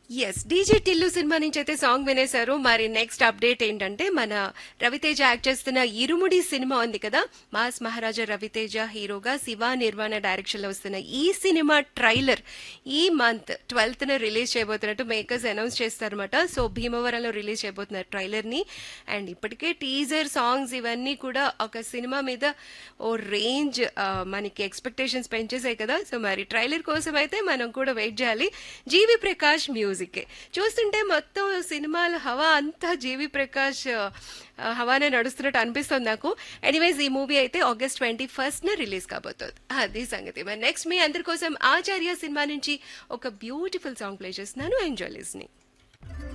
yes DJ Tillu cinema నుంచి అయితే song వినేశారు మరి నెక్స్ట్ అప్డేట్ ఏంటంటే మన రవితేజ యాక్ట్ చేస్తున్న ఇరుముడి సినిమా ఉంది కదా మాస్ మహారాజా రవితేజ హీరోగా శివ నిర్వాణ డైరెక్షన్ లో వస్తున్న ఈ సినిమా ట్రైలర్ ఈ మంత్ ట్వెల్త్ న రిలీజ్ చేయబోతున్నట్టు మేకర్స్ అనౌన్స్ చేస్తారన్నమాట సో భీమవరంలో రిలీజ్ చేయబోతున్నారు ట్రైలర్ ని అండ్ ఇప్పటికే టీజర్ సాంగ్స్ ఇవన్నీ కూడా ఒక సినిమా మీద ఓ రేంజ్ మనకి ఎక్స్పెక్టేషన్స్ పెంచేసాయి కదా సో మరి ట్రైలర్ కోసం అయితే మనం కూడా వెయిట్ చేయాలి జీవి ప్రకాష్ మ్యూజిక్ చూస్తుంటే మొత్తం సినిమాల హవా అంతా జీవి ప్రకాష్ ఆ, హవానే నడుస్తున్నట్టు అనిపిస్తుంది నాకు ఎనీవేస్ ఈ మూవీ అయితే ఆగస్ట్ ట్వంటీ ఫస్ట్ న రిలీజ్ కాబోతుంది అది సంగతి మరి నెక్స్ట్ మీ అందరి కోసం ఆచార్య సినిమా నుంచి ఒక బ్యూటిఫుల్ సాంగ్ ప్లే చేస్తున్నాను ఎంజాయ్ లిస్నింగ్